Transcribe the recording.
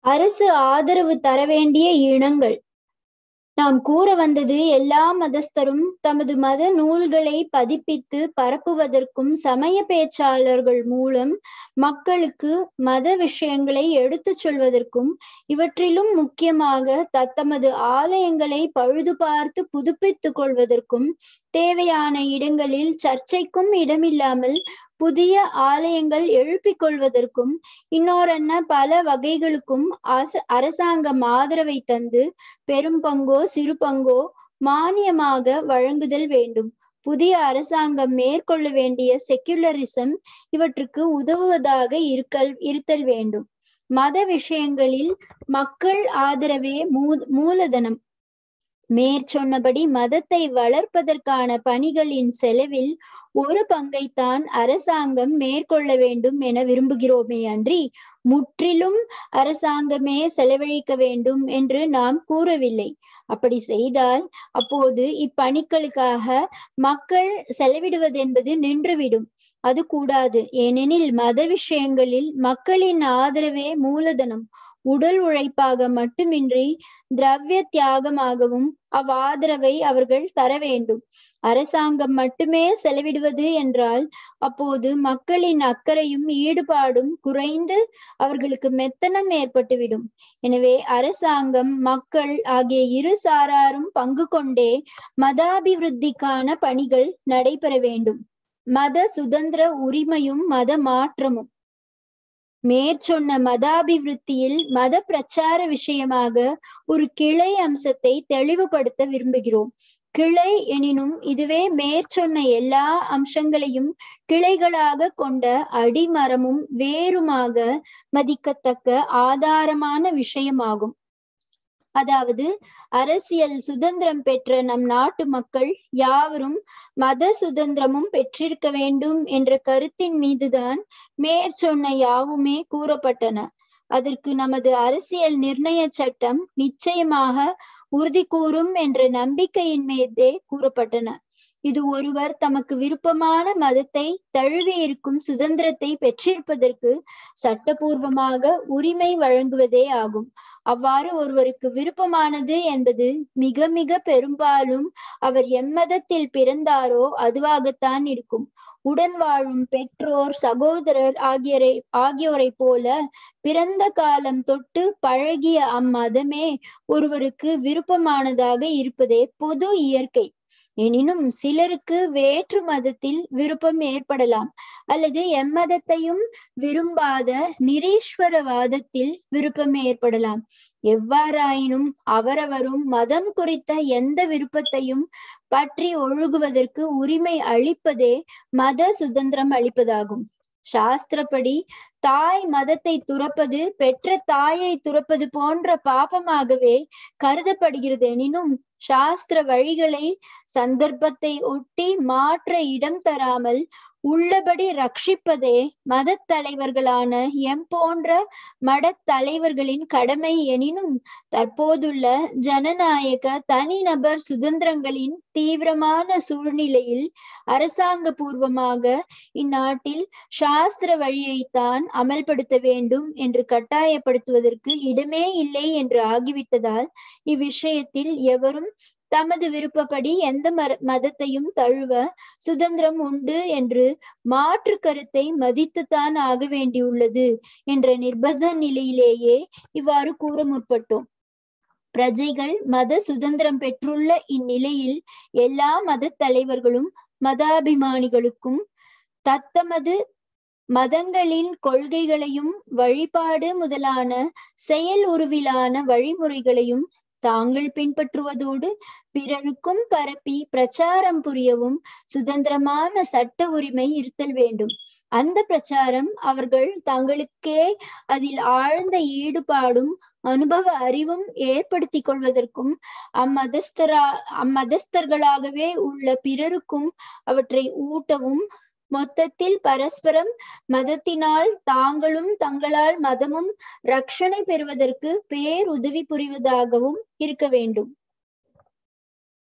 அரசு ஆதரவு தர வேண்டிய இனங்கள் நாம் கூற வந்தது எல்லா மதஸ்தரும் தமது மத நூல்களை பதிப்பித்து பரப்புவதற்கும் சமய பேச்சாளர்கள் மூலம் மக்களுக்கு மத விஷயங்களை எடுத்துச் சொல்வதற்கும் இவற்றிலும் முக்கியமாக தத்தமது ஆலயங்களை பழுது பார்த்து புதுப்பித்துக் கொள்வதற்கும் தேவையான இடங்களில் சர்ச்சைக்கும் இடமில்லாமல் புதிய ஆலயங்கள் எழுப்பிக் கொள்வதற்கும் இன்னொரென்ன பல வகைகளுக்கும் அரசாங்கம் ஆதரவை தந்து பெரும் பங்கோ சிறு பங்கோ மானியமாக வழங்குதல் வேண்டும் புதிய அரசாங்கம் மேற்கொள்ள வேண்டிய செக்குலரிசம் இவற்றுக்கு உதவுவதாக இருக்கல் இருத்தல் வேண்டும் மத விஷயங்களில் மக்கள் ஆதரவே மூ மூலதனம் மேற்சொன்னபடி மதத்தை வளர்ப்பதற்கான பணிகளின் செலவில் ஒரு பங்கைத்தான் அரசாங்கம் மேற்கொள்ள வேண்டும் என விரும்புகிறோமே அன்றி முற்றிலும் அரசாங்கமே செலவழிக்க வேண்டும் என்று நாம் கூறவில்லை அப்படி செய்தால் அப்போது இப்பணிகளுக்காக மக்கள் செலவிடுவது என்பது நின்றுவிடும் அது கூடாது ஏனெனில் மத விஷயங்களில் மக்களின் ஆதரவே மூலதனம் உடல் உழைப்பாக மட்டுமின்றி திரவிய தியாகமாகவும் அவ்வாதரவை அவர்கள் தர வேண்டும் அரசாங்கம் மட்டுமே செலவிடுவது என்றால் அப்போது மக்களின் அக்கறையும் ஈடுபாடும் குறைந்து அவர்களுக்கு மெத்தனம் ஏற்பட்டுவிடும் எனவே அரசாங்கம் மக்கள் ஆகிய இரு சாராரும் பங்கு கொண்டே மதாபிவிருத்திக்கான பணிகள் நடைபெற வேண்டும் மத சுதந்திர உரிமையும் மத மாற்றமும் மேற்சொன்ன மதாபிவிருத்தியில் மத பிரச்சார விஷயமாக ஒரு கிளை அம்சத்தை தெளிவுபடுத்த விரும்புகிறோம் கிளை எனினும் இதுவே மேற்சொன்ன எல்லா அம்சங்களையும் கிளைகளாக கொண்ட அடிமரமும் வேறுமாக மதிக்கத்தக்க ஆதாரமான விஷயமாகும் அதாவது அரசியல் சுதந்திரம் பெற்ற நம் நாட்டு மக்கள் யாவரும் மத சுதந்திரமும் பெற்றிருக்க வேண்டும் என்ற கருத்தின் மீதுதான் மேற்சொன்ன யாவுமே கூறப்பட்டன அதற்கு நமது அரசியல் நிர்ணய சட்டம் நிச்சயமாக உறுதி கூறும் என்ற நம்பிக்கையின் மீதே கூறப்பட்டன இது ஒருவர் தமக்கு விருப்பமான மதத்தை தழுவி இருக்கும் சுதந்திரத்தை பெற்றிருப்பதற்கு சட்டபூர்வமாக உரிமை வழங்குவதே ஆகும் அவ்வாறு ஒருவருக்கு விருப்பமானது என்பது மிக மிக பெரும்பாலும் அவர் எம்மதத்தில் பிறந்தாரோ அதுவாகத்தான் இருக்கும் உடன் வாழும் பெற்றோர் சகோதரர் ஆகியோரை ஆகியோரை போல பிறந்த காலம் தொட்டு பழகிய அம்மதமே ஒருவருக்கு விருப்பமானதாக இருப்பதே பொது இயற்கை எனினும் சிலருக்கு வேற்று மதத்தில் விருப்பம் ஏற்படலாம் அல்லது எம்மதத்தையும் விரும்பாத நிரீஸ்வரவாதத்தில் விருப்பம் ஏற்படலாம் எவ்வாறாயினும் அவரவரும் மதம் குறித்த எந்த விருப்பத்தையும் பற்றி ஒழுகுவதற்கு உரிமை அளிப்பதே மத சுதந்திரம் அளிப்பதாகும் சாஸ்திரப்படி தாய் மதத்தை துறப்பது பெற்ற தாயை துறப்பது போன்ற பாபமாகவே கருதப்படுகிறது எனினும் சாஸ்திர வழிகளை சந்தர்ப்பத்தை ஒட்டி மாற்ற இடம் தராமல் உள்ளபடி ரட்சிப்பதே மத தலைவர்களான எம் போன்ற மடத் தலைவர்களின் கடமை எனினும் தற்போதுள்ள ஜனநாயக தனிநபர் சுதந்திரங்களின் தீவிரமான சூழ்நிலையில் அரசாங்க பூர்வமாக இந்நாட்டில் சாஸ்திர வழியைத்தான் அமல்படுத்த வேண்டும் என்று கட்டாயப்படுத்துவதற்கு இடமே இல்லை என்று ஆகிவிட்டதால் இவ்விஷயத்தில் எவரும் தமது விருப்பப்படி எந்த மர மதத்தையும் தழுவ சுதந்திரம் உண்டு என்று மாற்று கருத்தை மதித்துத்தான் ஆக வேண்டியுள்ளது என்ற நிர்பந்த நிலையிலேயே இவ்வாறு கூற முற்பட்டோம் பிரஜைகள் மத சுதந்திரம் பெற்றுள்ள இந்நிலையில் எல்லா மத தலைவர்களும் மதாபிமானிகளுக்கும் தத்தமது மதங்களின் கொள்கைகளையும் வழிபாடு முதலான செயல் உருவிலான வழிமுறைகளையும் தாங்கள் பின்பற்றுவதோடு பிறருக்கும் பரப்பி பிரச்சாரம் புரியவும் சுதந்திரமான சட்ட உரிமை இருத்தல் வேண்டும் அந்த பிரச்சாரம் அவர்கள் தங்களுக்கே அதில் ஆழ்ந்த ஈடுபாடும் அனுபவ அறிவும் ஏற்படுத்தி கொள்வதற்கும் அம்மதஸ்தரா அம்மதஸ்தர்களாகவே உள்ள பிறருக்கும் அவற்றை ஊட்டவும் மொத்தத்தில் பரஸ்பரம் மதத்தினால் தாங்களும் தங்களால் மதமும் ரட்சணை பெறுவதற்கு பேர் உதவி புரிவதாகவும் இருக்க வேண்டும்